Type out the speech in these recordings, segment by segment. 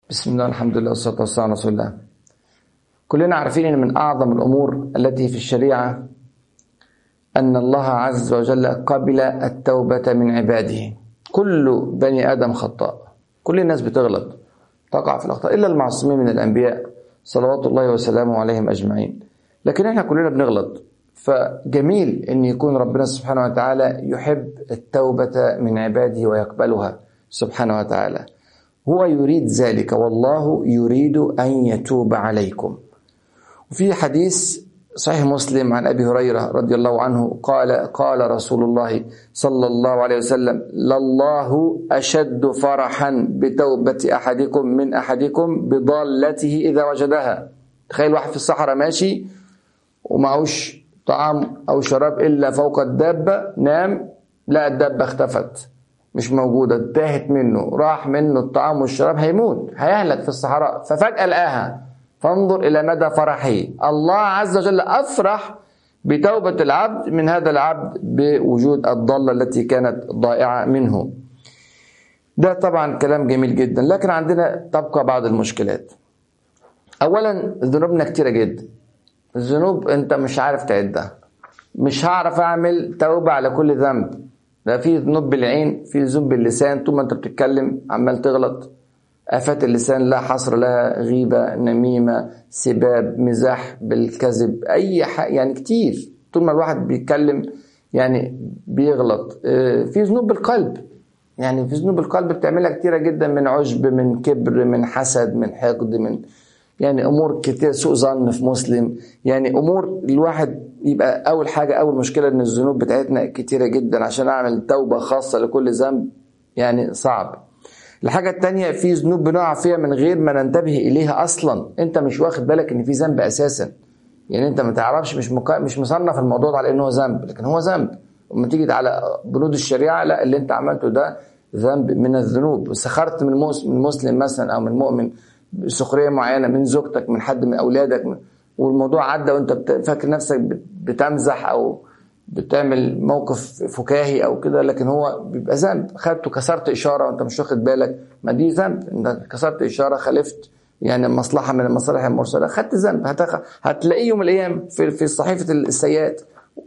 بسم الله الحمد لله والصلاة والسلام على رسول الله كلنا عارفين أن من أعظم الأمور التي في الشريعة أن الله عز وجل قبل التوبة من عباده كل بني آدم خطاء كل الناس بتغلط تقع في الأخطاء إلا المعصومين من الأنبياء صلوات الله وسلامه عليهم أجمعين لكن احنا كلنا بنغلط فجميل أن يكون ربنا سبحانه وتعالى يحب التوبة من عباده ويقبلها سبحانه وتعالى هو يريد ذلك والله يريد أن يتوب عليكم وفي حديث صحيح مسلم عن أبي هريرة رضي الله عنه قال قال رسول الله صلى الله عليه وسلم لله أشد فرحا بتوبة أحدكم من أحدكم بضالته إذا وجدها تخيل واحد في الصحراء ماشي ومعوش طعام أو شراب إلا فوق الدابة نام لا الدابة اختفت مش موجودة تاهت منه راح منه الطعام والشراب هيموت هيهلك في الصحراء ففجأة لقاها فانظر إلى مدى فرحه الله عز وجل أفرح بتوبة العبد من هذا العبد بوجود الضالة التي كانت ضائعة منه ده طبعا كلام جميل جدا لكن عندنا تبقى بعض المشكلات أولا ذنوبنا كتيرة جدا الذنوب أنت مش عارف تعدها مش هعرف أعمل توبة على كل ذنب ده في ذنوب بالعين في ذنوب باللسان طول ما انت بتتكلم عمال تغلط آفات اللسان لا حصر لها غيبة نميمة سباب مزاح بالكذب أي حاجة يعني كتير طول ما الواحد بيتكلم يعني بيغلط في ذنوب بالقلب يعني في ذنوب القلب بتعملها كتيرة جدا من عجب من كبر من حسد من حقد من يعني امور كتير سوء ظن في مسلم يعني امور الواحد يبقى اول حاجه اول مشكله ان الذنوب بتاعتنا كتيره جدا عشان اعمل توبه خاصه لكل ذنب يعني صعب الحاجه التانية في ذنوب بنقع فيها من غير ما ننتبه اليها اصلا انت مش واخد بالك ان في ذنب اساسا يعني انت ما تعرفش مش مكا... مش مصنف الموضوع على انه هو ذنب لكن هو ذنب لما تيجي على بنود الشريعه لا اللي انت عملته ده ذنب من الذنوب سخرت من المسلم مثلا او من المؤمن سخريه معينه من زوجتك من حد من اولادك والموضوع عدى وانت فاكر نفسك بتمزح او بتعمل موقف فكاهي او كده لكن هو بيبقى ذنب خدته كسرت اشاره وانت مش واخد بالك ما دي ذنب انت كسرت اشاره خالفت يعني مصلحه من المصالح المرسله خدت ذنب هتخ... هتلاقيه يوم الايام في في صحيفه السيئات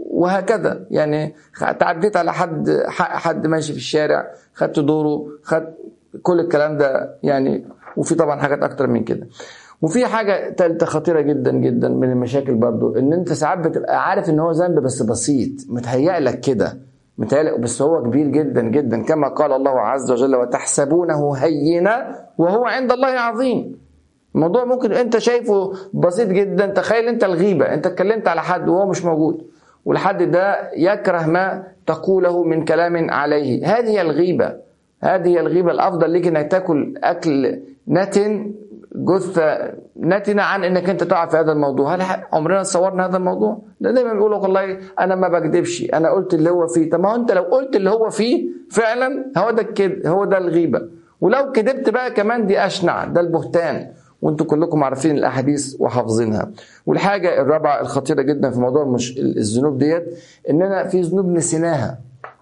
وهكذا يعني تعديت على حد حد ماشي في الشارع خدت دوره خدت كل الكلام ده يعني وفي طبعا حاجات اكتر من كده وفي حاجه ثالثه خطيره جدا جدا من المشاكل برضو ان انت ساعات بتبقى عارف ان هو ذنب بس بسيط متهيأ لك كده متهيأ بس هو كبير جدا جدا كما قال الله عز وجل وتحسبونه هينا وهو عند الله عظيم الموضوع ممكن انت شايفه بسيط جدا تخيل انت الغيبه انت اتكلمت على حد وهو مش موجود والحد ده يكره ما تقوله من كلام عليه هذه الغيبه هذه الغيبة الأفضل ليك إنك تاكل أكل نتن جثة نتنة عن إنك أنت تقع في هذا الموضوع هل عمرنا تصورنا هذا الموضوع؟ ده دايما بيقولوا والله أنا ما بكذبش أنا قلت اللي هو فيه طب ما هو أنت لو قلت اللي هو فيه فعلا هو ده الكذب هو ده الغيبة ولو كذبت بقى كمان دي أشنع ده البهتان وانتم كلكم عارفين الاحاديث وحافظينها والحاجه الرابعه الخطيره جدا في موضوع مش الذنوب ديت اننا في ذنوب نسيناها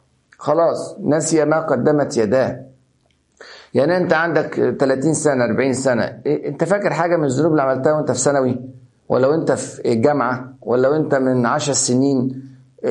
خلاص نسي ما قدمت يداه يعني انت عندك 30 سنه 40 سنه انت فاكر حاجه من الذنوب اللي عملتها وانت في ثانوي ولو انت في الجامعه ولو انت من 10 سنين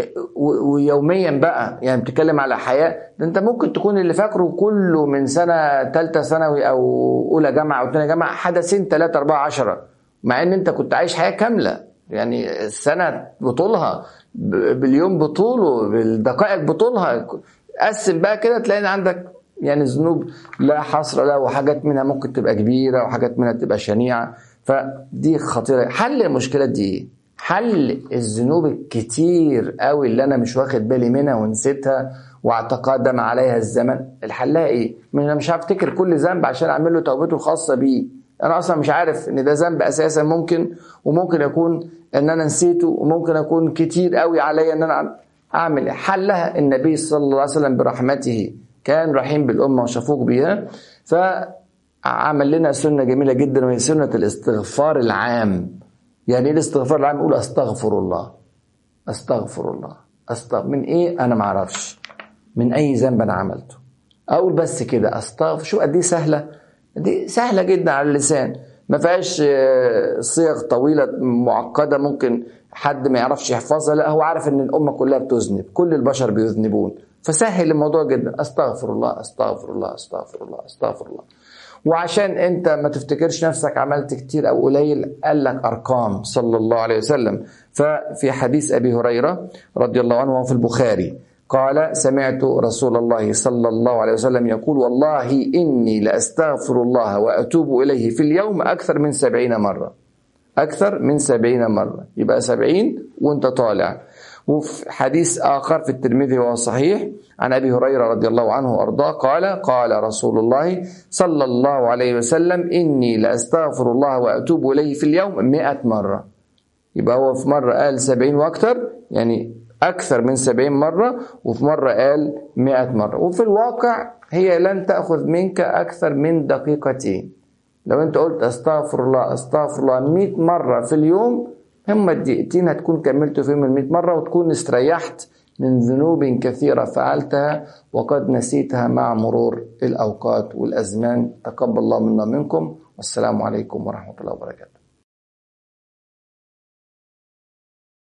ويوميا بقى يعني بتتكلم على حياه ده انت ممكن تكون اللي فاكره كله من سنه ثالثه ثانوي او اولى جامعه او ثانيه جامعه حدثين ثلاثه اربعه عشرة مع ان انت كنت عايش حياه كامله يعني السنه بطولها باليوم بطوله بالدقائق بطولها قسم بقى كده تلاقي عندك يعني ذنوب لا حصر لها وحاجات منها ممكن تبقى كبيره وحاجات منها تبقى شنيعه فدي خطيره حل المشكله دي ايه؟ حل الذنوب الكتير قوي اللي انا مش واخد بالي منها ونسيتها واعتقدم عليها الزمن الحلها ايه؟ انا مش هفتكر كل ذنب عشان اعمل له توبته الخاصه بيه انا اصلا مش عارف ان ده ذنب اساسا ممكن وممكن يكون ان انا نسيته وممكن اكون كتير قوي عليا ان انا اعمل حلها النبي صلى الله عليه وسلم برحمته كان رحيم بالامه وشفوق بها فعمل لنا سنه جميله جدا وهي سنه الاستغفار العام يعني ايه الاستغفار العام يقول استغفر الله استغفر الله استغفر من ايه انا ما اعرفش من اي ذنب انا عملته اقول بس كده استغفر شو قد ايه سهله دي سهلة جدا على اللسان ما فيهاش آه، صيغ طويلة معقدة ممكن حد ما يعرفش يحفظها لا هو عارف ان الأمة كلها بتذنب كل البشر بيذنبون فسهل الموضوع جدا استغفر الله استغفر الله استغفر الله استغفر الله وعشان انت ما تفتكرش نفسك عملت كتير او قليل قال لك ارقام صلى الله عليه وسلم ففي حديث ابي هريره رضي الله عنه في البخاري قال سمعت رسول الله صلى الله عليه وسلم يقول والله إني لأستغفر الله وأتوب إليه في اليوم أكثر من سبعين مرة أكثر من سبعين مرة يبقى سبعين وانت طالع وفي حديث آخر في الترمذي وهو صحيح عن أبي هريرة رضي الله عنه وأرضاه قال قال رسول الله صلى الله عليه وسلم إني لأستغفر الله وأتوب إليه في اليوم مئة مرة يبقى هو في مرة قال سبعين وأكثر يعني أكثر من سبعين مرة وفي مرة قال مئة مرة وفي الواقع هي لن تأخذ منك أكثر من دقيقتين لو أنت قلت أستغفر الله أستغفر الله مئة مرة في اليوم هم الدقيقتين هتكون كملت فيهم المئة مرة وتكون استريحت من ذنوب كثيرة فعلتها وقد نسيتها مع مرور الأوقات والأزمان تقبل الله منا منكم والسلام عليكم ورحمة الله وبركاته